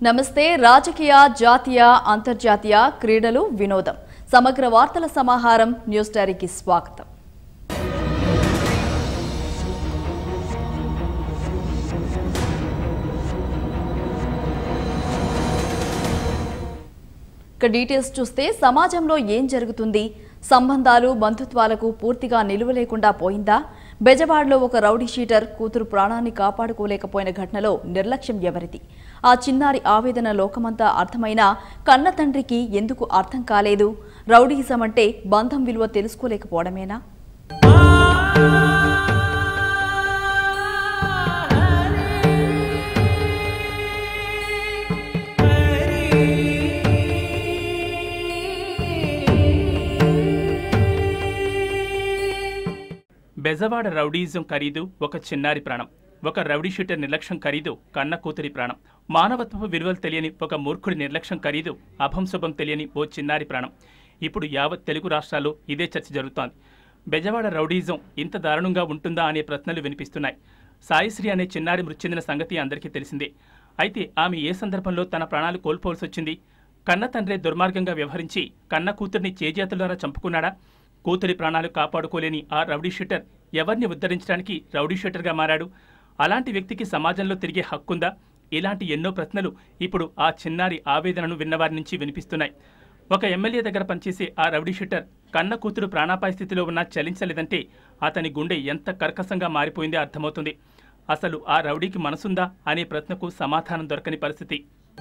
నమస్తే రాజకీయ జాతీయ అంతర్జాతీయ క్రీడలు వినోదం సమగ్ర వార్తల సమాహారం న్యూస్ డైరీకి స్వాగతం ఇక డీటెయిల్స్ చూస్తే సమాజంలో ఏం జరుగుతుంది సంబంధాలు బంధుత్వాలకు పూర్తిగా నిలువ లేకుండా పోయిందా బెజవాడలో ఒక రౌడీ షీటర్ కూతురు ప్రాణాన్ని కాపాడుకోలేకపోయిన ఘటనలో నిర్లక్ష్యం ఎవరిది ఆ చిన్నారి ఆవేదన లోకమంతా అర్థమైనా కన్న తండ్రికి ఎందుకు అర్థం కాలేదు రౌడీయిజం అంటే బంధం విలువ తెలుసుకోలేకపోవడమేనా బెజవాడ రౌడీయిజం ఖరీదు ఒక చిన్నారి ప్రాణం ఒక రౌడీ షూటర్ నిర్లక్ష్యం ఖరీదు కన్న కూతురి ప్రాణం మానవత్వపు విలువలు తెలియని ఒక మూర్ఖుడి నిర్లక్ష్యం ఖరీదు అభంశుభం తెలియని ఓ చిన్నారి ప్రాణం ఇప్పుడు యావత్ తెలుగు రాష్ట్రాల్లో ఇదే చర్చ జరుగుతోంది బెజవాడ రౌడీయిజం ఇంత దారుణంగా ఉంటుందా అనే ప్రశ్నలు వినిపిస్తున్నాయి సాయిశ్రీ అనే చిన్నారి మృతి చెందిన సంగతి అందరికీ తెలిసిందే అయితే ఆమె ఏ సందర్భంలో తన ప్రాణాలు కోల్పోవలసి వచ్చింది కన్న తండ్రే దుర్మార్గంగా వ్యవహరించి కన్న కూతుర్ని చేజేతులారా చంపుకున్నాడా కూతురి ప్రాణాలు కాపాడుకోలేని ఆ రౌడీ షూటర్ ఎవరిని ఉద్ధరించడానికి రౌడీ షూటర్గా మారాడు అలాంటి వ్యక్తికి సమాజంలో తిరిగే హక్కుందా ఇలాంటి ఎన్నో ప్రశ్నలు ఇప్పుడు ఆ చిన్నారి ఆవేదనను విన్నవారి నుంచి వినిపిస్తున్నాయి ఒక ఎమ్మెల్యే దగ్గర పనిచేసే ఆ రౌడీ షూటర్ కన్న కూతురు ప్రాణాపాయ స్థితిలో ఉన్నా చలించలేదంటే అతని గుండె ఎంత కర్కశంగా మారిపోయిందో అర్థమవుతుంది అసలు ఆ రౌడీకి మనసుందా అనే ప్రశ్నకు సమాధానం దొరకని పరిస్థితి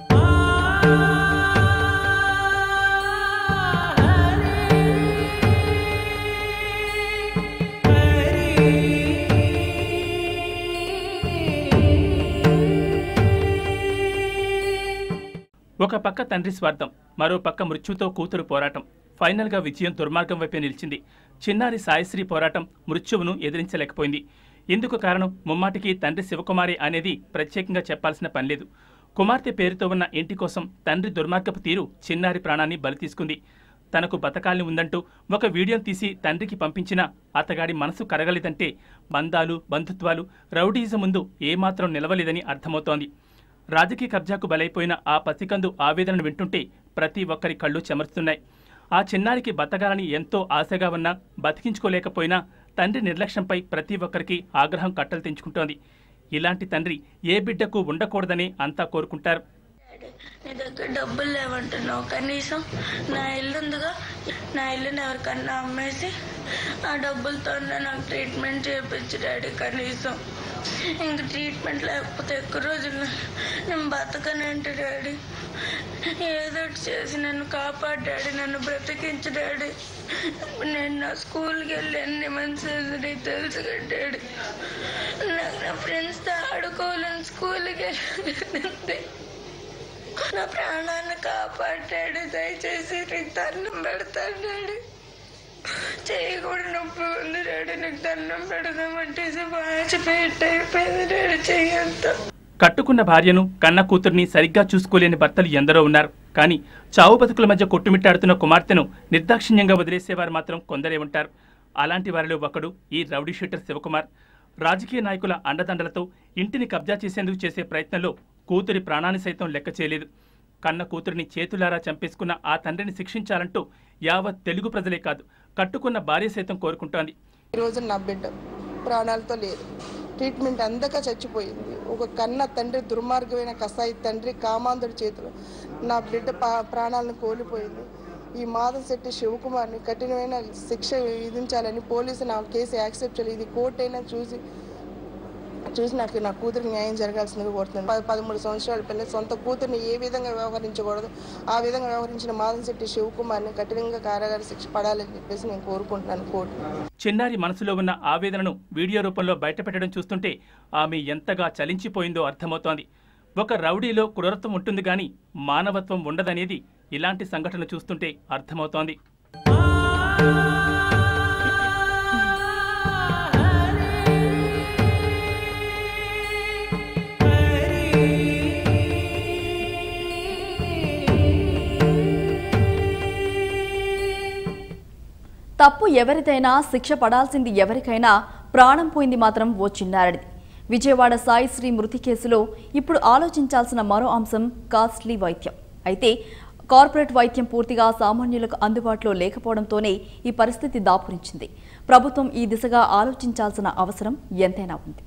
ఒక పక్క తండ్రి స్వార్థం మరో పక్క మృత్యుతో కూతురు పోరాటం ఫైనల్గా విజయం దుర్మార్గం వైపే నిలిచింది చిన్నారి సాయశ్రీ పోరాటం మృత్యువును ఎదిరించలేకపోయింది ఇందుకు కారణం ముమ్మాటికి తండ్రి శివకుమారి అనేది ప్రత్యేకంగా చెప్పాల్సిన పనిలేదు కుమార్తె పేరుతో ఉన్న ఇంటి కోసం తండ్రి దుర్మార్గపు తీరు చిన్నారి ప్రాణాన్ని బలి తీసుకుంది తనకు బతకాలని ఉందంటూ ఒక వీడియోను తీసి తండ్రికి పంపించినా అతగాడి మనసు కరగలేదంటే బంధాలు బంధుత్వాలు రౌడీజం ముందు ఏమాత్రం నిలవలేదని అర్థమవుతోంది రాజకీయ కబ్జాకు బలైపోయిన ఆ పసికందు ఆవేదనను వింటుంటే ప్రతి ఒక్కరి కళ్ళు చెమరుస్తున్నాయి ఆ చిన్నారికి బతకాలని ఎంతో ఆశగా ఉన్నా బతికించుకోలేకపోయినా తండ్రి నిర్లక్ష్యంపై ప్రతి ఒక్కరికి ఆగ్రహం కట్టలు తెంచుకుంటోంది ఇలాంటి తండ్రి ఏ బిడ్డకు ఉండకూడదని అంతా కోరుకుంటారు డాడీ, నీ దగ్గర డబ్బులు లేవంటున్నావు కనీసం నా ఇల్లు ఉందిగా నా ఇల్లుని ఎవరికన్నా అమ్మేసి ఆ డబ్బులతో నాకు ట్రీట్మెంట్ చేయించు డాడీ కనీసం ఇంక ట్రీట్మెంట్ లేకపోతే ఎక్కువ రోజులు నేను బతకనంటే డాడీ ఏదో ఒకటి చేసి నన్ను కాపాడు డాడీ నన్ను బ్రతికించు డాడీ నేను నా స్కూల్కి వెళ్ళి ఎన్ని మంత్స్ నీకు తెలుసు కదా డాడీ నాకు నా ఫ్రెండ్స్తో ఆడుకోవాలని స్కూల్కి వెళ్ళి నా ప్రాణాన్ని కాపాడాడు దయచేసి నీకు దండం పెడతాడు డాడీ చెయ్యి కూడా నొప్పి ఉంది డాడీ నీకు దండం పెడదామంటే వాచిపెట్టి అయిపోయింది డాడీ చెయ్యి అంతా కట్టుకున్న భార్యను కన్న కూతుర్ని సరిగ్గా చూసుకోలేని భర్తలు ఎందరో ఉన్నారు కానీ చావు బతుకుల మధ్య కొట్టుమిట్టాడుతున్న కుమార్తెను నిర్దాక్షిణ్యంగా వదిలేసేవారు మాత్రం కొందరే ఉంటారు అలాంటి వారిలో ఒకడు ఈ రౌడీ షూటర్ శివకుమార్ రాజకీయ నాయకుల అండదండలతో ఇంటిని కబ్జా చేసేందుకు చేసే ప్రయత్నంలో కూతురి ప్రాణాన్ని సైతం లెక్క చేయలేదు కన్న కూతురిని చేతులారా చంపేసుకున్న ఆ తండ్రిని శిక్షించాలంటూ యావత్ తెలుగు ప్రజలే కాదు కట్టుకున్న భార్య సైతం కోరుకుంటోంది ఈ రోజు నా బిడ్డ ప్రాణాలతో లేదు ట్రీట్మెంట్ అందక చచ్చిపోయింది ఒక కన్న తండ్రి దుర్మార్గమైన కసాయి తండ్రి కామాంధుడి చేతిలో నా బిడ్డ పా- ప్రాణాలను కోల్పోయింది ఈ మాధవ్ శెట్టి శివకుమార్ని కఠినమైన శిక్ష విధించాలని పోలీసు నా కేసు యాక్సెప్ట్ చేయలేదు ఇది కోర్టు అయినా చూసి చూసి నాకు నా కూతురికి న్యాయం జరగాల్సిందిగా కోరుతున్నాను ప- పదమూడు సంవత్సరాల పిల్ల సొంత కూతుర్ని ఏ విధంగా వ్యవహరించకూడదు ఆ విధంగా వ్యవహరించిన మాధవ్ శెట్టి శివకుమార్ని కఠినంగా కారాగార శిక్ష పడాలని చెప్పేసి నేను కోరుకుంటున్నాను కోర్టు చిన్నారి మనసులో ఉన్న ఆవేదనను వీడియో రూపంలో బయటపెట్టడం చూస్తుంటే ఆమె ఎంతగా చలించిపోయిందో అర్థమవుతోంది ఒక రౌడీలో క్రూరత్వం ఉంటుంది కానీ మానవత్వం ఉండదనేది ఇలాంటి సంఘటన చూస్తుంటే అర్థమవుతోంది తప్పు ఎవరిదైనా శిక్ష పడాల్సింది ఎవరికైనా ప్రాణం పోయింది మాత్రం ఓ చిన్నారిది విజయవాడ సాయి శ్రీ మృతి కేసులో ఇప్పుడు ఆలోచించాల్సిన మరో అంశం కాస్ట్లీ వైద్యం అయితే కార్పొరేట్ వైద్యం పూర్తిగా సామాన్యులకు అందుబాటులో లేకపోవడంతోనే ఈ పరిస్థితి దాపురించింది ప్రభుత్వం ఈ దిశగా ఆలోచించాల్సిన అవసరం ఎంతైనా ఉంది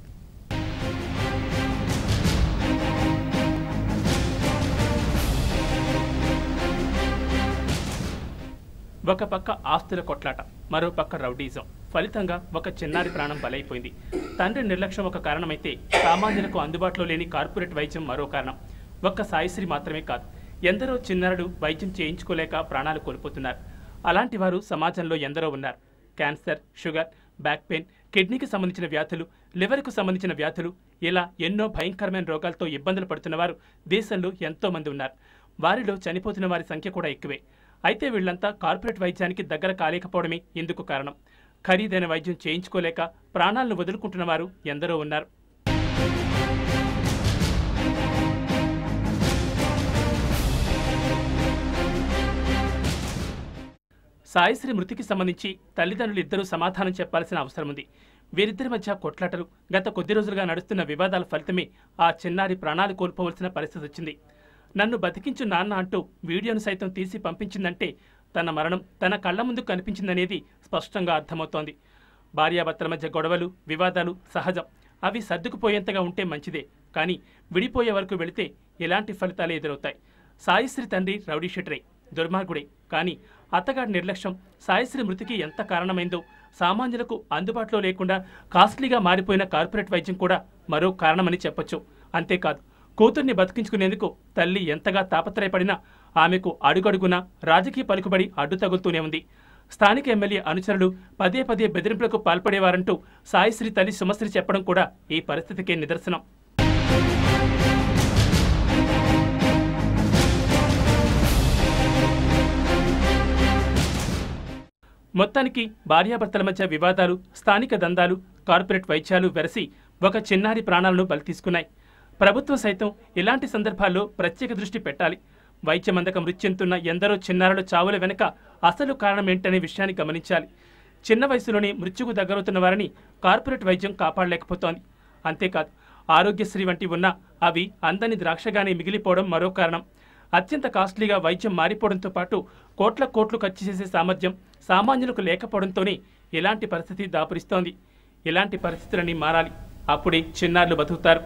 ఒక పక్క ఆస్తుల కొట్లాట మరో పక్క రౌడీజం ఫలితంగా ఒక చిన్నారి ప్రాణం బలైపోయింది తండ్రి నిర్లక్ష్యం ఒక కారణమైతే సామాన్యులకు అందుబాటులో లేని కార్పొరేట్ వైద్యం మరో కారణం ఒక్క సాయిశ్రీ మాత్రమే కాదు ఎందరో చిన్నారులు వైద్యం చేయించుకోలేక ప్రాణాలు కోల్పోతున్నారు అలాంటి వారు సమాజంలో ఎందరో ఉన్నారు క్యాన్సర్ షుగర్ బ్యాక్ పెయిన్ కిడ్నీకి సంబంధించిన వ్యాధులు లివర్కు సంబంధించిన వ్యాధులు ఇలా ఎన్నో భయంకరమైన రోగాలతో ఇబ్బందులు పడుతున్న వారు దేశంలో ఎంతో మంది ఉన్నారు వారిలో చనిపోతున్న వారి సంఖ్య కూడా ఎక్కువే అయితే వీళ్ళంతా కార్పొరేట్ వైద్యానికి దగ్గర కాలేకపోవడమే ఇందుకు కారణం ఖరీదైన వైద్యం చేయించుకోలేక ప్రాణాలను వదులుకుంటున్న వారు ఎందరో ఉన్నారు సాయిశ్రీ మృతికి సంబంధించి తల్లిదండ్రులు ఇద్దరూ సమాధానం చెప్పాల్సిన అవసరం ఉంది వీరిద్దరి మధ్య కొట్లాటలు గత కొద్ది రోజులుగా నడుస్తున్న వివాదాల ఫలితమే ఆ చిన్నారి ప్రాణాలు కోల్పోవలసిన పరిస్థితి వచ్చింది నన్ను బతికించు నాన్న అంటూ వీడియోను సైతం తీసి పంపించిందంటే తన మరణం తన కళ్ళ ముందు కనిపించిందనేది స్పష్టంగా అర్థమవుతోంది భార్యాభర్తల మధ్య గొడవలు వివాదాలు సహజం అవి సర్దుకుపోయేంతగా ఉంటే మంచిదే కానీ విడిపోయే వరకు వెళితే ఎలాంటి ఫలితాలు ఎదురవుతాయి సాయిశ్రీ తండ్రి రౌడీ షెటరే దుర్మార్గుడే కానీ అత్తగాడి నిర్లక్ష్యం సాయిశ్రీ మృతికి ఎంత కారణమైందో సామాన్యులకు అందుబాటులో లేకుండా కాస్ట్లీగా మారిపోయిన కార్పొరేట్ వైద్యం కూడా మరో కారణమని చెప్పొచ్చు అంతేకాదు కూతుర్ని బతికించుకునేందుకు తల్లి ఎంతగా తాపత్రయపడినా ఆమెకు అడుగడుగునా రాజకీయ పలుకుబడి అడ్డు తగులుతూనే ఉంది స్థానిక ఎమ్మెల్యే అనుచరులు పదే పదే బెదిరింపులకు పాల్పడేవారంటూ సాయిశ్రీ తల్లి సుమశ్రీ చెప్పడం కూడా ఈ పరిస్థితికే నిదర్శనం మొత్తానికి భార్యాభర్తల మధ్య వివాదాలు స్థానిక దందాలు కార్పొరేట్ వైద్యాలు వెరసి ఒక చిన్నారి ప్రాణాలను బలి తీసుకున్నాయి ప్రభుత్వం సైతం ఇలాంటి సందర్భాల్లో ప్రత్యేక దృష్టి పెట్టాలి వైద్యం అందక మృతి చెందుతున్న ఎందరో చిన్నారుల చావుల వెనుక అసలు కారణం ఏంటనే విషయాన్ని గమనించాలి చిన్న వయసులోనే మృత్యుకు దగ్గరవుతున్న వారిని కార్పొరేట్ వైద్యం కాపాడలేకపోతోంది అంతేకాదు ఆరోగ్యశ్రీ వంటి ఉన్న అవి అందని ద్రాక్షగానే మిగిలిపోవడం మరో కారణం అత్యంత కాస్ట్లీగా వైద్యం మారిపోవడంతో పాటు కోట్ల కోట్లు ఖర్చు చేసే సామర్థ్యం సామాన్యులకు లేకపోవడంతోనే ఇలాంటి పరిస్థితి దాపురిస్తోంది ఇలాంటి పరిస్థితులన్నీ మారాలి అప్పుడే చిన్నారులు బతుకుతారు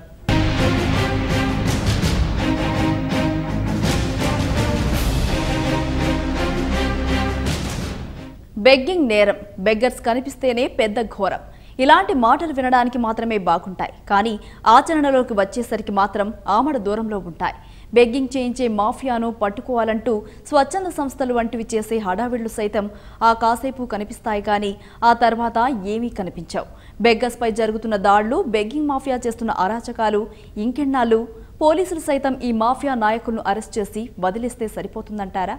బెగ్గింగ్ నేరం బెగ్గర్స్ కనిపిస్తేనే పెద్ద ఘోరం ఇలాంటి మాటలు వినడానికి మాత్రమే బాగుంటాయి కానీ ఆచరణలోకి వచ్చేసరికి మాత్రం ఆమడ దూరంలో ఉంటాయి బెగ్గింగ్ చేయించే మాఫియాను పట్టుకోవాలంటూ స్వచ్ఛంద సంస్థలు వంటివి చేసే హడావిళ్లు సైతం ఆ కాసేపు కనిపిస్తాయి కానీ ఆ తర్వాత ఏమీ కనిపించవు బెగ్గర్స్పై జరుగుతున్న దాడులు బెగ్గింగ్ మాఫియా చేస్తున్న అరాచకాలు ఇంకెన్నాళ్ళు పోలీసులు సైతం ఈ మాఫియా నాయకులను అరెస్ట్ చేసి వదిలేస్తే సరిపోతుందంటారా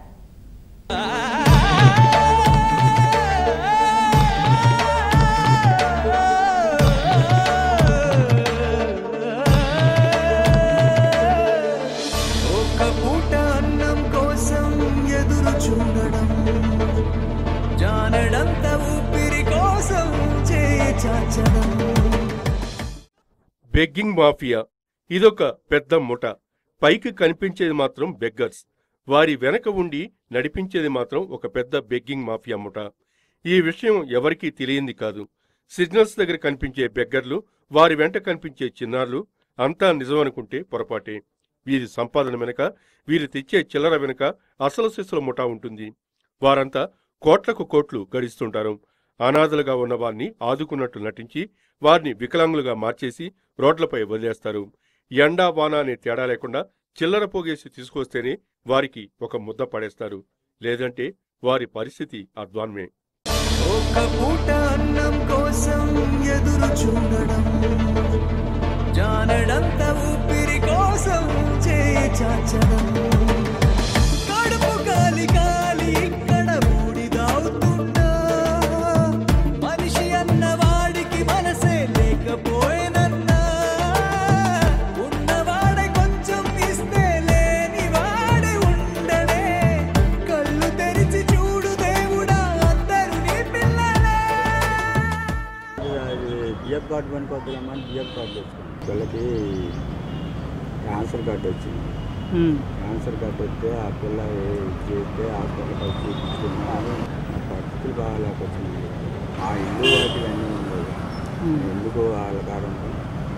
ఒక్క పూట అన్నం కోసం ఎదురు చూడడం జానడంత ఊపిరి కోసం చేయి చాచడం బెగ్గింగ్ మాఫియా ఇదొక పెద్ద ముఠ పైకి కనిపించేది మాత్రం బెగ్గర్స్ వారి వెనక ఉండి నడిపించేది మాత్రం ఒక పెద్ద బెగ్గింగ్ మాఫియా ముఠ ఈ విషయం ఎవరికీ తెలియంది కాదు సిగ్నల్స్ దగ్గర కనిపించే బెగ్గర్లు వారి వెంట కనిపించే చిన్నారులు అంతా నిజమనుకుంటే పొరపాటే వీరి సంపాదన వెనుక వీరు తెచ్చే చిల్లర వెనుక అసలు శిశుల ముఠా ఉంటుంది వారంతా కోట్లకు కోట్లు గడిస్తుంటారు అనాథలుగా ఉన్న వారిని ఆదుకున్నట్టు నటించి వారిని వికలాంగులుగా మార్చేసి రోడ్లపై వదిలేస్తారు ఎండా వాన అనే తేడా లేకుండా చిల్లర పోగేసి తీసుకొస్తేనే వారికి ఒక ముద్ద పడేస్తారు లేదంటే వారి పరిస్థితి అధ్వాన్మే ఒక్క పూట అన్నం కోసం ఎదురు చూడడం జానడంత ఊపిరి కోసం చేయి చాచడం కడుపు కాలి కాలి ఇక్కడ ఊడిదావుతున్నా మనిషి అన్న వాడికి మనసే లేకపోయినన్నా ఉన్నవాడే కొంచెం ఇస్తే లేని వాడే ఉండడే కళ్ళు తెరిచి చూడు దేవుడా అందరూ నీ పిల్లలే బిఎఫ్ కార్డు పనికొద్దామని బిఎఫ్ కార్డు తెచ్చుకున్నాను పిల్లకి క్యాన్సర్ కార్డు వచ్చింది క్యాన్సర్ కార్డు వస్తే ఆ పిల్ల ఏ- చేస్తే హాస్పిటల్ కలిసి చూపించుకున్నాను నా పరిస్థితులు బాగాలేకొచ్చింది ఆ ఇల్లు వాటికి అన్నీ ఉండవు ఎందుకు వాళ్ళ కాడ ఉంటుంది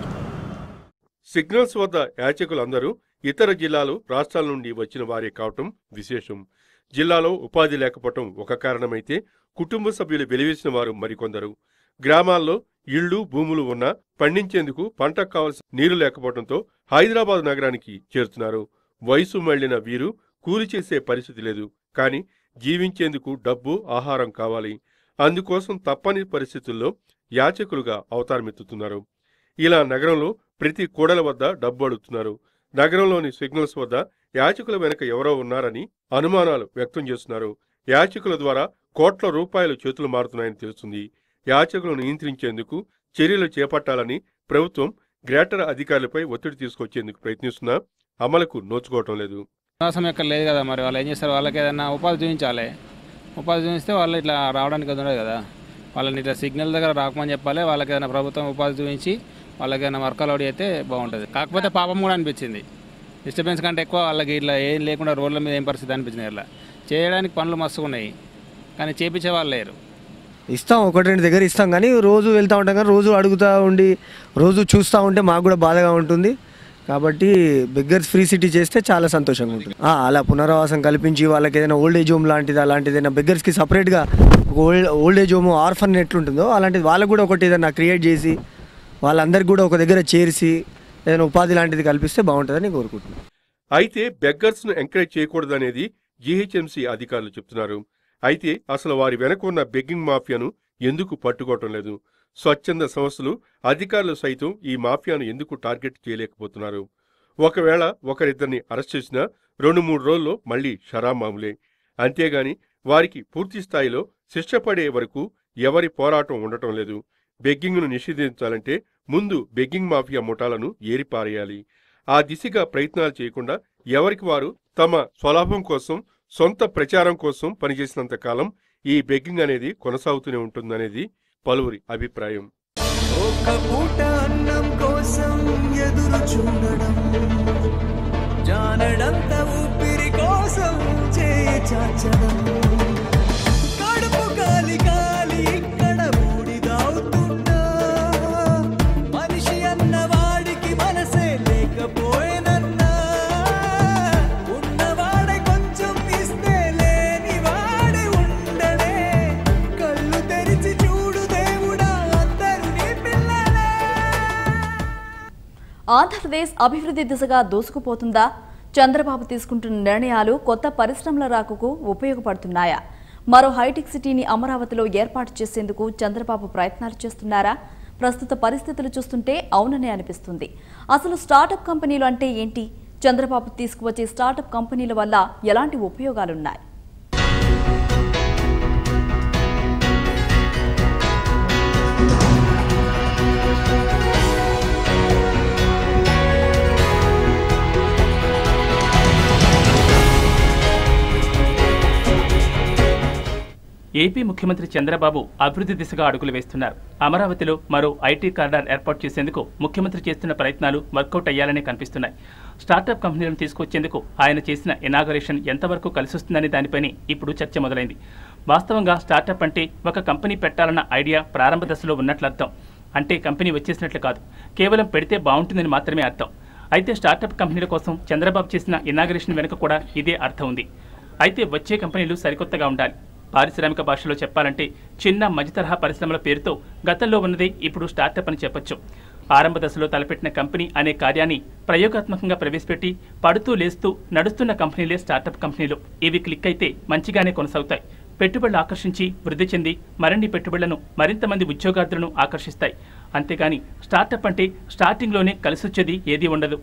సిగ్నల్స్ వద్ద యాచకులందరూ ఇతర జిల్లాలు రాష్ట్రాల నుండి వచ్చిన వారే కావటం విశేషం జిల్లాలో ఉపాధి లేకపోవటం ఒక కారణమైతే కుటుంబ సభ్యులు వెలివేసిన వారు మరికొందరు గ్రామాల్లో ఇళ్లు భూములు ఉన్నా పండించేందుకు పంటకు కావలసిన నీరు లేకపోవడంతో హైదరాబాద్ నగరానికి చేరుతున్నారు వయసు మళ్లిన వీరు కూలి చేసే పరిస్థితి లేదు కానీ జీవించేందుకు డబ్బు ఆహారం కావాలి అందుకోసం తప్పని పరిస్థితుల్లో యాచకులుగా అవతారమెత్తుతున్నారు ఇలా నగరంలో ప్రతి కూడల వద్ద డబ్బు అడుగుతున్నారు నగరంలోని సిగ్నల్స్ వద్ద యాచకుల వెనుక ఎవరో ఉన్నారని అనుమానాలు వ్యక్తం చేస్తున్నారు యాచకుల ద్వారా కోట్ల రూపాయలు చేతులు మారుతున్నాయని తెలుస్తుంది యాచకులను నియంత్రించేందుకు చర్యలు చేపట్టాలని ప్రభుత్వం గ్రేటర్ అధికారులపై ఒత్తిడి తీసుకొచ్చేందుకు ప్రయత్నిస్తున్నా అమలుకు నోచుకోవటం లేదు నివాసం ఎక్కడ లేదు కదా మరి వాళ్ళు ఏం చేస్తారు వాళ్ళకి ఏదైనా ఉపాధి చూపించాలి ఉపాధి చూపిస్తే వాళ్ళు ఇట్లా రావడానికి అది ఉండదు కదా వాళ్ళని ఇట్లా సిగ్నల్ దగ్గర రాకమని చెప్పాలి వాళ్ళకి ఏదైనా ప్రభుత్వం ఉపాధి చూపించి వాళ్ళకి ఏదైనా వర్క్ అలౌడ్ అయితే బాగుంటుంది కాకపోతే పాపం కూడా అనిపించింది డిస్టర్బెన్స్ కంటే ఎక్కువ వాళ్ళకి ఇట్లా ఏం లేకుండా రోడ్ల మీద ఏం పరిస్థితి అనిపించింది ఇట్లా చేయడానికి పనులు మస్తుగా ఉన్నాయి కానీ చేపించే వాళ్ళు లేరు ఇస్తాం ఒకటి రెండు దగ్గర ఇస్తాం కానీ రోజు వెళ్తూ ఉంటాం కానీ రోజు అడుగుతూ ఉండి రోజు చూస్తూ ఉంటే మాకు కూడా బాధగా ఉంటుంది కాబట్టి బెగ్గర్స్ ఫ్రీ సిటీ చేస్తే చాలా సంతోషంగా ఉంటుంది ఆ, అలా పునరావాసం కల్పించి వాళ్ళకి ఏదైనా ఓల్డ్ ఏజ్ హోమ్ లాంటిది అలాంటిది ఏదైనా బెగ్గర్స్కి సపరేట్గా old old age home orphan ఎట్లుంటుందో అలాంటిది వాళ్ళకు కూడా ఒకటి ఏదైనా క్రియేట్ చేసి వాళ్ళందరికీ కూడా ఒక దగ్గర చేర్చి ఏదైనా ఉపాధి లాంటిది కల్పిస్తే బాగుంటుందని కోరుకుంటున్నాను అయితే బెగ్గర్స్ ను ఎంకరేజ్ చేయకూడదనేది జీహెచ్ఎంసీ అధికారులు చెప్తున్నారు అయితే అసలు వారి వెనక ఉన్న బెగ్గింగ్ మాఫియాను ఎందుకు పట్టుకోవటం లేదు స్వచ్ఛంద సంస్థలు అధికారులు సైతం ఈ మాఫియాను ఎందుకు టార్గెట్ చేయలేకపోతున్నారు ఒకవేళ ఒకరిద్దరిని అరెస్ట్ చేసినా రెండు మూడు రోజుల్లో మళ్లీ షరామాములే అంతేగాని వారికి పూర్తి స్థాయిలో శిక్ష పడే వరకు ఎవరి పోరాటం ఉండటం లేదు బెగ్గింగ్ను నిషేధించాలంటే ముందు బెగ్గింగ్ మాఫియా ముఠాలను ఏరిపారేయాలి ఆ దిశగా ప్రయత్నాలు చేయకుండా ఎవరికి వారు తమ స్వలాభం కోసం సొంత ప్రచారం కోసం పనిచేసినంత కాలం ఈ బెగ్గింగ్ అనేది కొనసాగుతూనే ఉంటుందనేది పలువురి అభిప్రాయం ఒక పూట అన్నం కోసం ఎదురు చూడడం జానడంత ఊపిరి కోసం చేయి చాచడం కడుపు కాలి కాలి ఇక్కడ బూడిదవుతున్నా మనిషి అన్న వాడికి మనసే లేకపోయేనన్నా ఉన్నవాడే కొంచెం ఇస్తే లేని వాడే ఉండడే కళ్ళు తెరిచి చూడు దేవుడా అందరూ నీ పిల్లలే ఆంధ్రప్రదేశ్ అభివృద్ధి దిశగా దూసుకుపోతుందా చంద్రబాబు తీసుకుంటున్న నిర్ణయాలు కొత్త పరిశ్రమల రాకకు ఉపయోగపడుతున్నాయా మరో హైటెక్ సిటీని అమరావతిలో ఏర్పాటు చేసేందుకు చంద్రబాబు ప్రయత్నాలు చేస్తున్నారా ప్రస్తుత పరిస్థితులు చూస్తుంటే అవుననే అనిపిస్తుంది అసలు స్టార్టప్ కంపెనీలు అంటే ఏంటి చంద్రబాబు తీసుకువచ్చే స్టార్టప్ కంపెనీల వల్ల ఎలాంటి ఉపయోగాలున్నాయి ఏపీ ముఖ్యమంత్రి చంద్రబాబు అభివృద్ధి దిశగా అడుగులు వేస్తున్నారు అమరావతిలో మరో ఐటీ కారిడార్ ఏర్పాటు చేసేందుకు ముఖ్యమంత్రి చేస్తున్న ప్రయత్నాలు వర్కౌట్ అయ్యాలనే కనిపిస్తున్నాయి స్టార్టప్ కంపెనీలను తీసుకొచ్చేందుకు ఆయన చేసిన ఇనాగరేషన్ ఎంతవరకు కలిసొస్తుందనే దానిపైనే ఇప్పుడు చర్చ మొదలైంది వాస్తవంగా స్టార్టప్ అంటే ఒక కంపెనీ పెట్టాలన్న ఐడియా ప్రారంభ దశలో ఉన్నట్లు అర్థం అంటే కంపెనీ వచ్చేసినట్లు కాదు కేవలం పెడితే బాగుంటుందని మాత్రమే అర్థం అయితే స్టార్టప్ కంపెనీల కోసం చంద్రబాబు చేసిన ఇనాగరేషన్ వెనుక కూడా ఇదే అర్థం ఉంది అయితే వచ్చే కంపెనీలు సరికొత్తగా ఉండాలి పారిశ్రామిక భాషలో చెప్పాలంటే చిన్న మధ్యతరహా పరిశ్రమల పేరుతో గతంలో ఉన్నదే ఇప్పుడు స్టార్టప్ అని చెప్పొచ్చు ఆరంభ దశలో తలపెట్టిన కంపెనీ అనే కార్యాన్ని ప్రయోగాత్మకంగా ప్రవేశపెట్టి పడుతూ లేస్తూ నడుస్తున్న కంపెనీలే స్టార్టప్ కంపెనీలు ఇవి క్లిక్ అయితే మంచిగానే కొనసాగుతాయి పెట్టుబడులు ఆకర్షించి వృద్ధి చెంది మరిన్ని పెట్టుబడులను మరింత మంది ఉద్యోగార్థులను ఆకర్షిస్తాయి అంతేగాని స్టార్టప్ అంటే స్టార్టింగ్లోనే కలిసొచ్చేది ఏదీ ఉండదు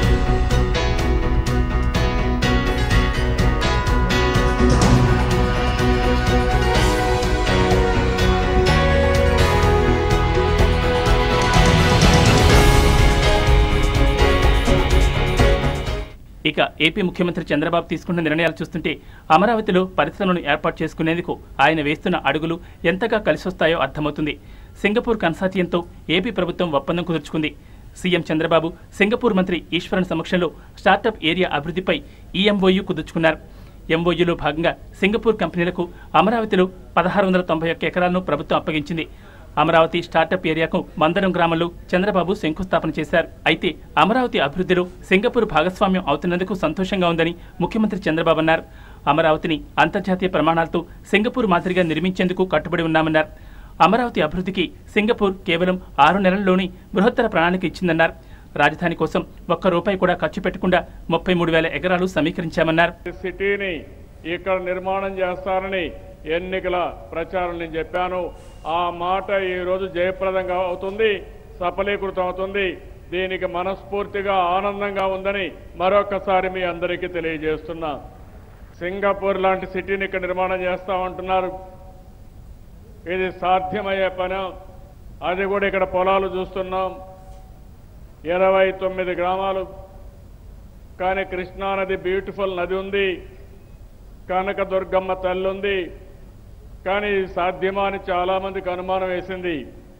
ఇక ఏపీ ముఖ్యమంత్రి చంద్రబాబు తీసుకున్న నిర్ణయాలు చూస్తుంటే అమరావతిలో పరిశ్రమలను ఏర్పాటు చేసుకునేందుకు ఆయన వేస్తున్న అడుగులు ఎంతగా కలిసొస్తాయో అర్థమవుతుంది సింగపూర్ కన్సార్టియంతో ఏపీ ప్రభుత్వం ఒప్పందం కుదుర్చుకుంది సీఎం చంద్రబాబు సింగపూర్ మంత్రి ఈశ్వరన్ సమక్షంలో స్టార్టప్ ఏరియా అభివృద్ధిపై ఈఎంఓయు కుదుర్చుకున్నారు ఎంఓయూలో భాగంగా సింగపూర్ కంపెనీలకు అమరావతిలో పదహారు వందల తొంభై ఒక్క ఎకరాలను ప్రభుత్వం అప్పగించింది అమరావతి స్టార్టప్ ఏరియాకు మందరం గ్రామంలో చంద్రబాబు శంకుస్థాపన చేశారు అయితే అమరావతి అభివృద్ధిలో సింగపూర్ భాగస్వామ్యం అవుతున్నందుకు సంతోషంగా ఉందని ముఖ్యమంత్రి చంద్రబాబు అన్నారు అమరావతిని అంతర్జాతీయ ప్రమాణాలతో సింగపూర్ మాదిరిగా నిర్మించేందుకు కట్టుబడి ఉన్నామన్నారు అమరావతి అభివృద్ధికి సింగపూర్ కేవలం ఆరు నెలల్లోనే బృహత్తర ప్రణాళిక ఇచ్చిందన్నారు రాజధాని కోసం ఒక్క రూపాయి కూడా ఖర్చు పెట్టకుండా ముప్పై మూడు వేల ఎకరాలు సమీకరించామన్నారు సిటీని ఇక్కడ నిర్మాణం చేస్తారని ఎన్నికల ప్రచారం నేను చెప్పాను ఆ మాట ఈ రోజు జయప్రదంగా అవుతుంది సఫలీకృతం అవుతుంది దీనికి మనస్ఫూర్తిగా ఆనందంగా ఉందని మరొకసారి మీ అందరికీ తెలియజేస్తున్నా సింగపూర్ లాంటి సిటీని ఇక్కడ నిర్మాణం చేస్తామంటున్నారు ఇది సాధ్యమయ్యే పని అది కూడా ఇక్కడ పొలాలు చూస్తున్నాం ఇరవై తొమ్మిది గ్రామాలు కానీ కృష్ణా నది బ్యూటిఫుల్ నది ఉంది కనక దుర్గమ్మ తల్లి ఉంది కానీ ఇది సాధ్యమా అని చాలామందికి అనుమానం వేసింది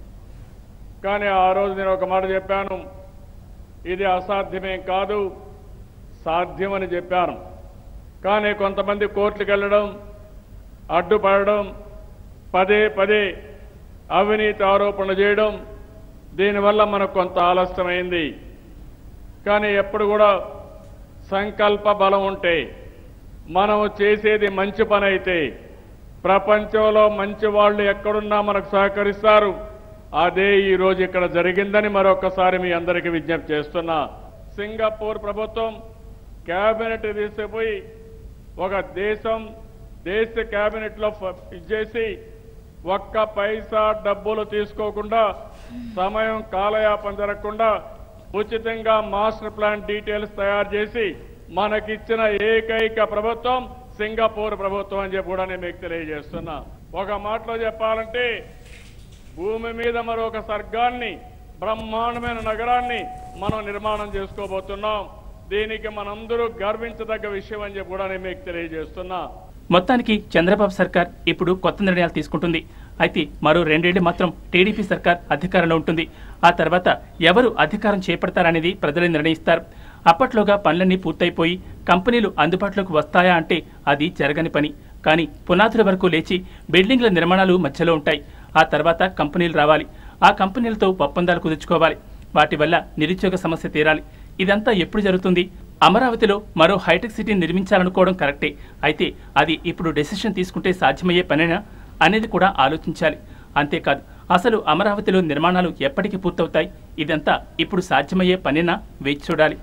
కానీ ఆ రోజు నేను ఒక మాట చెప్పాను ఇది అసాధ్యమేం కాదు సాధ్యమని చెప్పాను కానీ కొంతమంది కోర్టుకు వెళ్ళడం అడ్డుపడడం పదే పదే అవినీతి ఆరోపణలు చేయడం దీనివల్ల మనకు కొంత ఆలస్యమైంది కానీ ఎప్పుడు కూడా సంకల్ప బలం ఉంటే మనము చేసేది మంచి పని అయితే ప్రపంచంలో మంచి వాళ్ళు ఎక్కడున్నా మనకు సహకరిస్తారు అదే ఈ రోజు ఇక్కడ జరిగిందని మరొకసారి మీ అందరికీ విజ్ఞప్తి చేస్తున్నా సింగపూర్ ప్రభుత్వం కేబినెట్ తీసుకుపోయి ఒక దేశం దేశ కేబినెట్ లో ఫ- ఇచ్చేసి ఒక్క పైసా డబ్బులు తీసుకోకుండా సమయం కాలయాపన జరగకుండా ఉచితంగా మాస్టర్ ప్లాన్ డీటెయిల్స్ తయారు చేసి మనకిచ్చిన ఏకైక ప్రభుత్వం సింగపూర్ ప్రభుత్వం అని చెప్పి కూడా నేను మీకు తెలియజేస్తున్నా ఒక మాటలో చెప్పాలంటే భూమి మీద మరొక స్వర్గాన్ని బ్రహ్మాండమైన నగరాన్ని మనం నిర్మాణం చేసుకోబోతున్నాం దీనికి మనందరూ గర్వించదగ్గ విషయం అని చెప్పి కూడా నేను మీకు తెలియజేస్తున్నా మొత్తానికి చంద్రబాబు సర్కార్ ఇప్పుడు కొత్త నిర్ణయాలు తీసుకుంటుంది అయితే మరో రెండేళ్లు మాత్రం టీడీపీ సర్కార్ అధికారంలో ఉంటుంది ఆ తర్వాత ఎవరు అధికారం చేపడతారనేది ప్రజలే నిర్ణయిస్తారు అప్పట్లోగా పనులన్నీ పూర్తయిపోయి కంపెనీలు అందుబాటులోకి వస్తాయా అంటే అది జరగని పని కానీ పునాదుల వరకు లేచి బిల్డింగ్ల నిర్మాణాలు మధ్యలో ఉంటాయి ఆ తర్వాత కంపెనీలు రావాలి ఆ కంపెనీలతో ఒప్పందాలు కుదుర్చుకోవాలి వాటి వల్ల నిరుద్యోగ సమస్య తీరాలి ఇదంతా ఎప్పుడు జరుగుతుంది అమరావతిలో మరో హైటెక్ సిటీ నిర్మించాలనుకోవడం కరెక్టే అయితే అది ఇప్పుడు డెసిషన్ తీసుకుంటే సాధ్యమయ్యే పనేనా అనేది కూడా ఆలోచించాలి అంతేకాదు అసలు అమరావతిలో నిర్మాణాలు ఎప్పటికి పూర్తవుతాయి ఇదంతా ఇప్పుడు సాధ్యమయ్యే పనేనా వేచి చూడాలి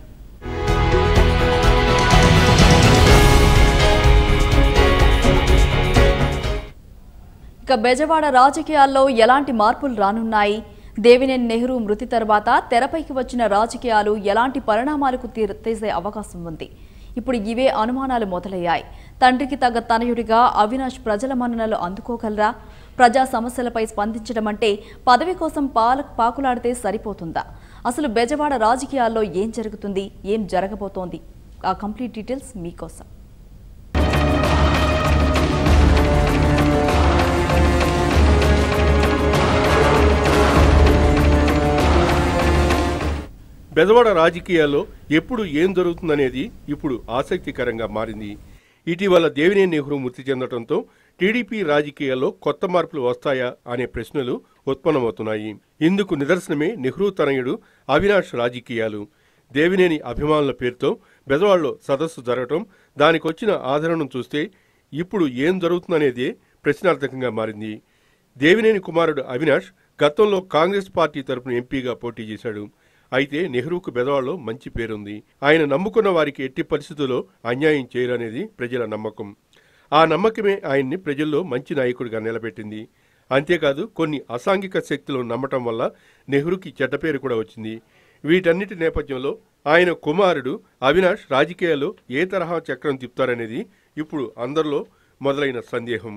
ఇక బెజవాడ రాజకీయాల్లో ఎలాంటి మార్పులు రానున్నాయి దేవినేని నెహ్రూ మృతి తర్వాత తెరపైకి వచ్చిన రాజకీయాలు ఎలాంటి పరిణామాలకు తీర- తీసే అవకాశం ఉంది ఇప్పుడు ఇవే అనుమానాలు మొదలయ్యాయి తండ్రికి తగ్గ తనయుడిగా అవినాష్ ప్రజల మన్ననలు అందుకోగలరా ప్రజా సమస్యలపై స్పందించడం అంటే పదవి కోసం పాల పాకులాడితే సరిపోతుందా అసలు బెజవాడ రాజకీయాల్లో ఏం జరుగుతుంది ఏం జరగబోతోంది ఆ కంప్లీట్ డీటెయిల్స్ మీకోసం బెజవాడ రాజకీయాల్లో ఎప్పుడు ఏం జరుగుతుందనేది ఇప్పుడు ఆసక్తికరంగా మారింది ఇటీవల దేవినేని నెహ్రూ మృతి చెందడంతో టీడీపీ రాజకీయాల్లో కొత్త మార్పులు వస్తాయా అనే ప్రశ్నలు ఉత్పన్నమవుతున్నాయి ఇందుకు నిదర్శనమే నెహ్రూ తనయుడు అవినాష్ రాజకీయాలు దేవినేని అభిమానుల పేరుతో బెజవాడలో సదస్సు జరగటం దానికొచ్చిన ఆదరణను చూస్తే ఇప్పుడు ఏం జరుగుతుందనేదే ప్రశ్నార్థకంగా మారింది దేవినేని కుమారుడు అవినాష్ గతంలో కాంగ్రెస్ పార్టీ తరపున ఎంపీగా పోటీ చేశాడు అయితే నెహ్రూకు బెదవాడలో మంచి పేరుంది ఆయన నమ్ముకున్న వారికి ఎట్టి పరిస్థితుల్లో అన్యాయం చేయరనేది ప్రజల నమ్మకం ఆ నమ్మకమే ఆయన్ని ప్రజల్లో మంచి నాయకుడిగా నిలబెట్టింది అంతేకాదు కొన్ని అసాంఘిక శక్తులను నమ్మటం వల్ల నెహ్రూకి చెడ్డ పేరు కూడా వచ్చింది వీటన్నిటి నేపథ్యంలో ఆయన కుమారుడు అవినాష్ రాజకీయాల్లో ఏ తరహా చక్రం తిప్పుతారనేది ఇప్పుడు అందరిలో మొదలైన సందేహం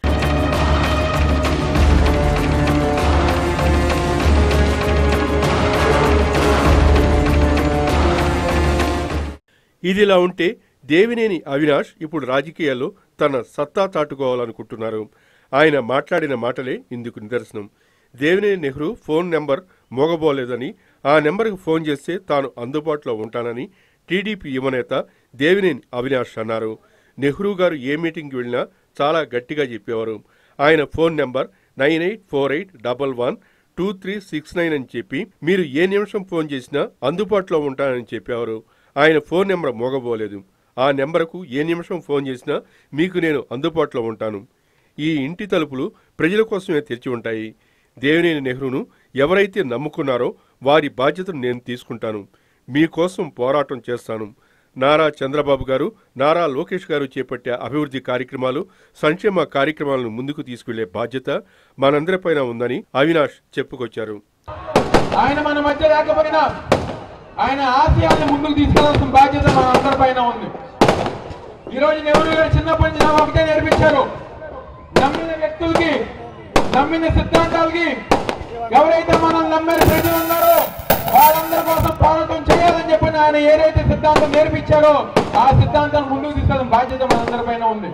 ఇదిలా ఉంటే దేవినేని అవినాష్ ఇప్పుడు రాజకీయాల్లో తన సత్తా చాటుకోవాలనుకుంటున్నారు ఆయన మాట్లాడిన మాటలే ఇందుకు నిదర్శనం దేవినేని నెహ్రూ ఫోన్ నెంబర్ మోగబోలేదని ఆ నెంబర్కు ఫోన్ చేస్తే తాను అందుబాటులో ఉంటానని టీడీపీ యువనేత దేవినేని అవినాష్ అన్నారు నెహ్రూ గారు ఏ మీటింగ్కి వెళ్ళినా చాలా గట్టిగా చెప్పేవారు ఆయన phone number nine eight four eight double one two three six nine అని చెప్పి మీరు ఏ నిమిషం ఫోన్ చేసినా అందుబాటులో ఉంటానని చెప్పేవారు ఆయన ఫోన్ నెంబర్ మోగబోలేదు ఆ నెంబర్కు ఏ నిమిషం ఫోన్ చేసినా మీకు నేను అందుబాటులో ఉంటాను ఈ ఇంటి తలుపులు ప్రజల కోసమే తెరిచి ఉంటాయి దేవినేని నెహ్రూను ఎవరైతే నమ్ముకున్నారో వారి బాధ్యతను నేను తీసుకుంటాను మీకోసం పోరాటం చేస్తాను నారా చంద్రబాబు గారు నారా లోకేష్ గారు చేపట్టే అభివృద్ధి కార్యక్రమాలు సంక్షేమ కార్యక్రమాలను ముందుకు తీసుకెళ్లే బాధ్యత మనందరిపైన ఉందని అవినాష్ చెప్పుకొచ్చారు ఆయన మన మధ్య లేకపోయినా ఆయన ఆశయాన్ని ముందుకు తీసుకెళ్లాల్సిన బాధ్యత మన అందరిపైన ఉంది ఈ రోజు నెహ్రూ గారు చిన్నప్పటి నుంచి నాకు ఒకటే నేర్పించారు నమ్మిన వ్యక్తులకి నమ్మిన సిద్ధాంతాలకి ఎవరైతే మనం నమ్మిన ప్రజలు ఉన్నారో వాళ్ళందరి కోసం పోరాటం చేయాలని చెప్పి ఆయన ఏదైతే సిద్ధాంతం నేర్పించారో ఆ సిద్ధాంతాన్ని ముందుకు తీసుకెళ్ళడం బాధ్యత మన అందరిపైన ఉంది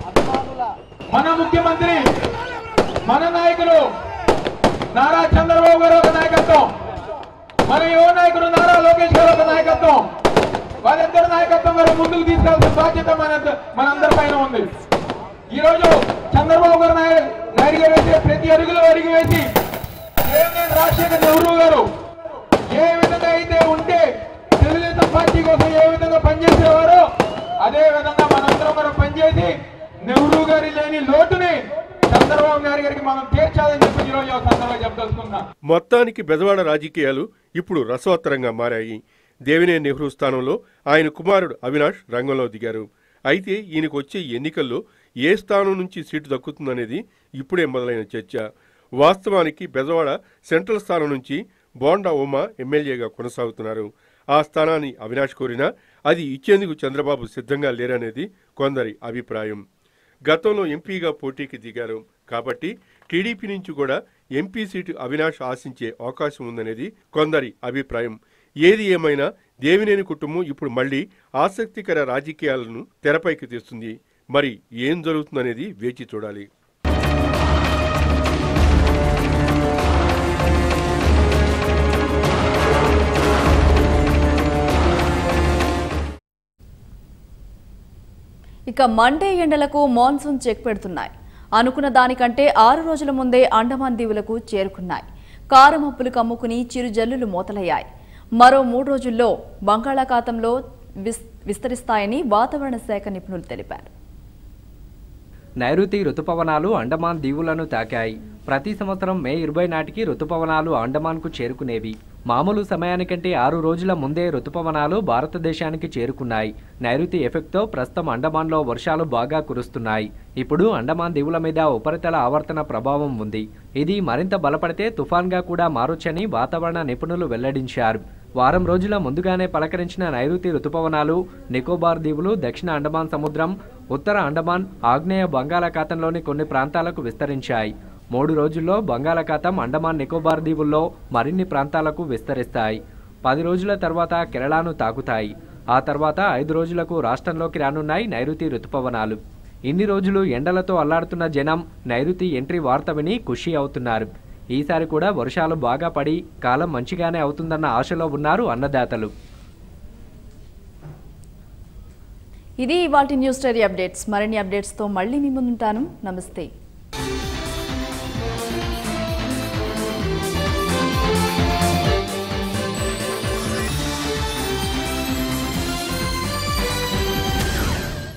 మన ముఖ్యమంత్రి మన నాయకులు నారా చంద్రబాబు గారు ఒక నాయకత్వం మన యువ నాయకుడు నారా లోకేష్ గారు ఒక నాయకత్వం వాళ్ళిద్దరు నాయకత్వం గారు ముందుకు తీసుకెళ్తున్న బాధ్యత మన మనందరి పైన ఉంది ఈ రోజు చంద్రబాబు గారు నాయ- నాయుడు గారు వేసే ప్రతి అడుగులో అడుగు వేసి దేవినేని రాజశేఖర్ నెహ్రూ గారు ఏ విధంగా అయితే ఉంటే తెలుగుదేశం పార్టీ కోసం ఏ విధంగా పనిచేసేవారో అదే విధంగా మనందరం మనం పనిచేసి నెహ్రూ గారి లేని లోటుని చంద్రబాబు నాయుడు గారికి మనం తీర్చాలని చెప్పి ఈ రోజు ఈ సందర్భంగా చెప్పదలుచుకున్నా మొత్తానికి బెజవాడ రాజకీయాలు ఇప్పుడు రసవత్తరంగా మారాయి దేవినేని నెహ్రూ స్థానంలో ఆయన కుమారుడు అవినాష్ రంగంలో దిగారు అయితే ఈయనకు వచ్చే ఎన్నికల్లో ఏ స్థానం నుంచి సీటు దక్కుతుందనేది ఇప్పుడే మొదలైన చర్చ వాస్తవానికి బెజవాడ సెంట్రల్ స్థానం నుంచి బోండా ఉమా ఎమ్మెల్యేగా కొనసాగుతున్నారు ఆ స్థానాన్ని అవినాష్ కోరినా అది ఇచ్చేందుకు చంద్రబాబు సిద్ధంగా లేరనేది కొందరి అభిప్రాయం గతంలో ఎంపీగా పోటీకి దిగారు కాబట్టి టీడీపీ నుంచి కూడా ఎంపీ సీటు అవినాష్ ఆశించే అవకాశం ఉందనేది కొందరి అభిప్రాయం ఏది ఏమైనా దేవినేని కుటుంబం ఇప్పుడు మళ్ళీ ఆసక్తికర రాజకీయాలను తెరపైకి తెస్తుంది మరి ఏం జరుగుతుందనేది వేచి చూడాలి ఇక మండే ఎండలకు మాన్సూన్ చెక్ పెడుతున్నాయి అనుకున్న దానికంటే ఆరు రోజుల ముందే అండమాన్ దీవులకు చేరుకున్నాయి కారమప్పులు కమ్ముకుని చిరు జల్లులు మోతలయ్యాయి మరో మూడు రోజుల్లో బంగాళాఖాతంలో విస్- విస్తరిస్తాయని వాతావరణ శాఖ నిపుణులు తెలిపారు నైరుతి రుతుపవనాలు అండమాన్ దీవులను తాకాయి ప్రతి సంవత్సరం మే ఇరవై నాటికి రుతుపవనాలు అండమాన్కు చేరుకునేవి మామూలు సమయానికంటే ఆరు రోజుల ముందే రుతుపవనాలు భారతదేశానికి చేరుకున్నాయి నైరుతి ఎఫెక్ట్తో ప్రస్తుతం అండమాన్లో వర్షాలు బాగా కురుస్తున్నాయి ఇప్పుడు అండమాన్ దీవుల మీద ఉపరితల ఆవర్తన ప్రభావం ఉంది ఇది మరింత బలపడితే తుఫాన్గా కూడా మారొచ్చని వాతావరణ నిపుణులు వెల్లడించారు వారం రోజుల ముందుగానే పలకరించిన నైరుతి రుతుపవనాలు నికోబార్ దీవులు దక్షిణ అండమాన్ సముద్రం ఉత్తర అండమాన్ ఆగ్నేయ బంగాళాఖాతంలోని కొన్ని ప్రాంతాలకు విస్తరించాయి మూడు రోజుల్లో బంగాళాఖాతం అండమాన్ నికోబార్ దీవుల్లో మరిన్ని ప్రాంతాలకు విస్తరిస్తాయి పది రోజుల తర్వాత కేరళను తాకుతాయి ఆ తర్వాత ఐదు రోజులకు రాష్ట్రంలోకి రానున్నాయి నైరుతి రుతుపవనాలు ఇన్ని రోజులు ఎండలతో అల్లాడుతున్న జనం నైరుతి ఎంట్రీ వార్త విని ఖుషి అవుతున్నారు ఈసారి కూడా వర్షాలు బాగా పడి కాలం మంచిగానే అవుతుందన్న ఆశలో ఉన్నారు అన్నదాతలు ఇది ఇవాల్టి న్యూస్ స్టోరీ అప్డేట్స్ మరిన్ని అప్డేట్స్తో మళ్ళీ మీ ముందుంటాను నమస్తే